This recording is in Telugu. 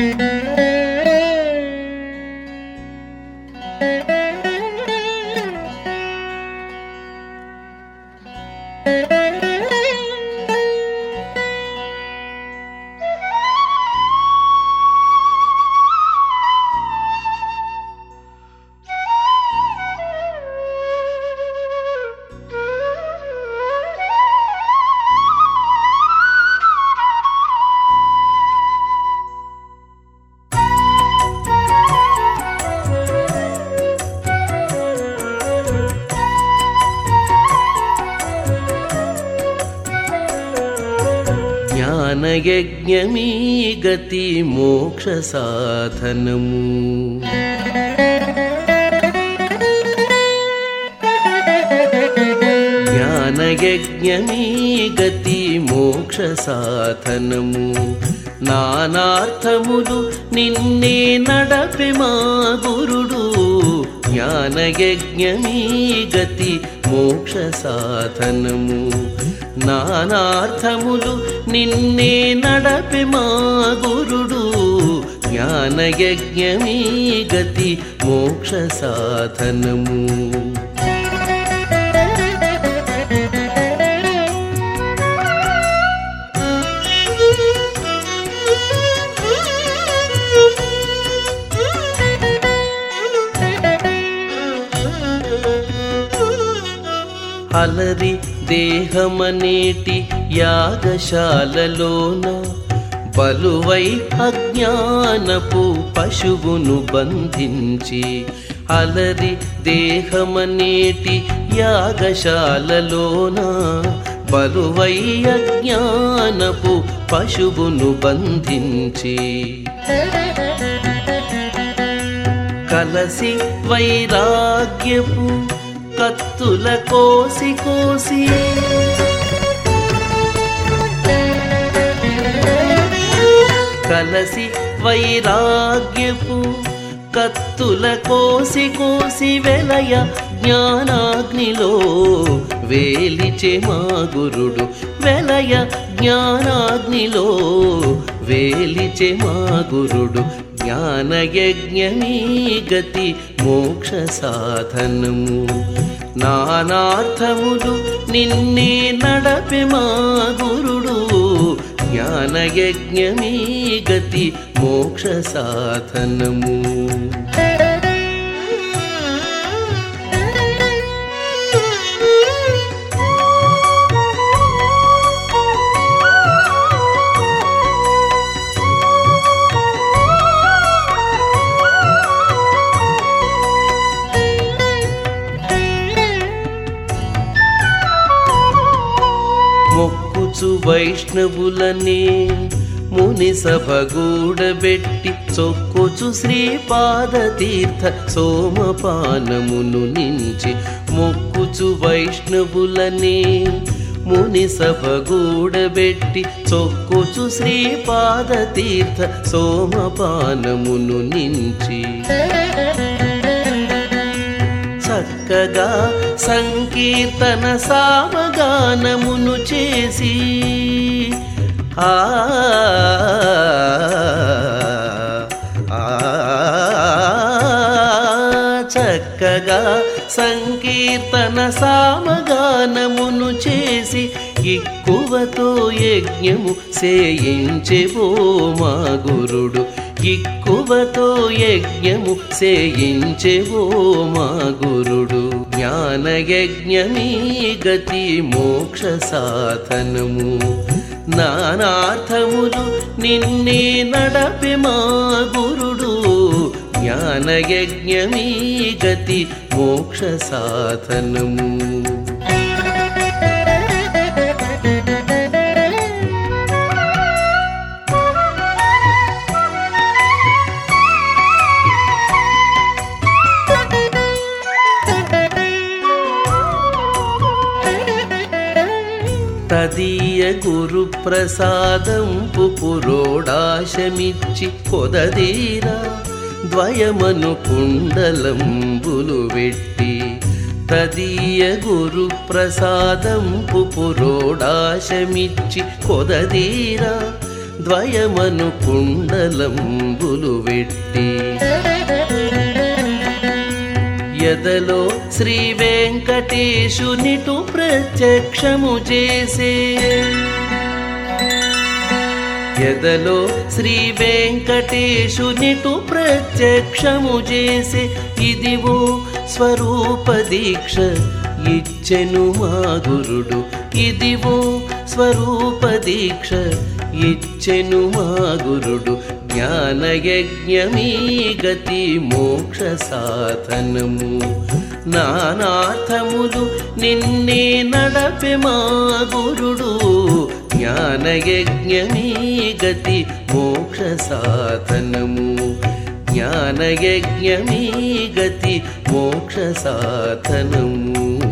జ్ఞానయజ్ఞమీ గతి మోక్ష సాధనము జ్ఞానయజ్ఞమీ గతి మోక్ష సాధనము నానార్థములు నిన్నే నడపె మా గురుడు జ్ఞానయజ్ఞమీ గతి మోక్ష సాధనము నానార్థములు నిన్నే నడపె మా గురుడు జ్ఞానయజ్ఞమీ గతి మోక్ష సాధనము అలరి దేహమనేటి యాగశాలలోన బలువై అజ్ఞానపు పశువును బంధించి అలరి దేహమనేటి యాగశాలలోన బలువై అజ్ఞానపు పశువును బంధించి కలసి వైరాగ్యపు కత్తుల కోసి కోసి కలసి వైరాగ్యపు కత్తుల కోసి కోసి వెలయ జ్ఞానాగ్నిలో వేలిచే మా గురుడు వెలయ జ్ఞానాగ్నిలో వేలిచే మా గురుడు జ్ఞానయజ్ఞమీ గతి మోక్ష సాధనము నానార్థములు నిన్నే నడపె మా గురుడు జ్ఞానయజ్ఞమీ గతి మోక్ష సాధనము మొక్కుచు వైష్ణవులనే ముని సభ గూడబెట్టి చొక్కుచు శ్రీపాద తీర్థ సోమపానమును నించి మొక్కుచు వైష్ణవులనే ముని సభ గూడబెట్టి చొక్కుచు శ్రీపాద తీర్థ సోమపానమును నించి చక్కగా సంకీర్తన సామగానమును చేసి ఆ ఆ, చక్కగా సంకీర్తన సామగానమును చేసి ఇక్కువతో యజ్ఞము సేయించెవో మా గురుడు ఇక్కువతో యజ్ఞము సేయించెవో మా గురుడు జ్ఞానయజ్ఞమీ గతి మోక్ష సాధనము నానార్థములు నిన్నే నడపె మా గురుడు జ్ఞానయజ్ఞమీ గతి మోక్ష సాధనము తదీయ గురు ప్రసాదంపు పురోడాశమిచ్చి పొదదీరా ద్వయమను కుండలంబులు వెట్టి తదీయ గురు ప్రసాదంపు పురోడాశమిచ్చి కొదదీరా ద్వయమను కుండలంబులు వెట్టి ఎదలో శ్రీ వెంకటేశునిటు ప్రత్యక్షము చేసే ఎదలో శ్రీ వెంకటేశునిటు ప్రత్యక్షము చేసే ఇదివో స్వరూప దీక్ష ఇచ్చెను మా గురుడు ఇదివో స్వరూప దీక్ష ఇచ్చెను మా గురుడు జ్ఞానయజ్ఞమీ గతి మోక్ష సాధనము నానార్థములు నిన్నే నడపె మా గురుడు జ్ఞానయజ్ఞమీ గతి మోక్ష సాధనము జ్ఞానయజ్ఞమీ గతి మోక్ష సాధనము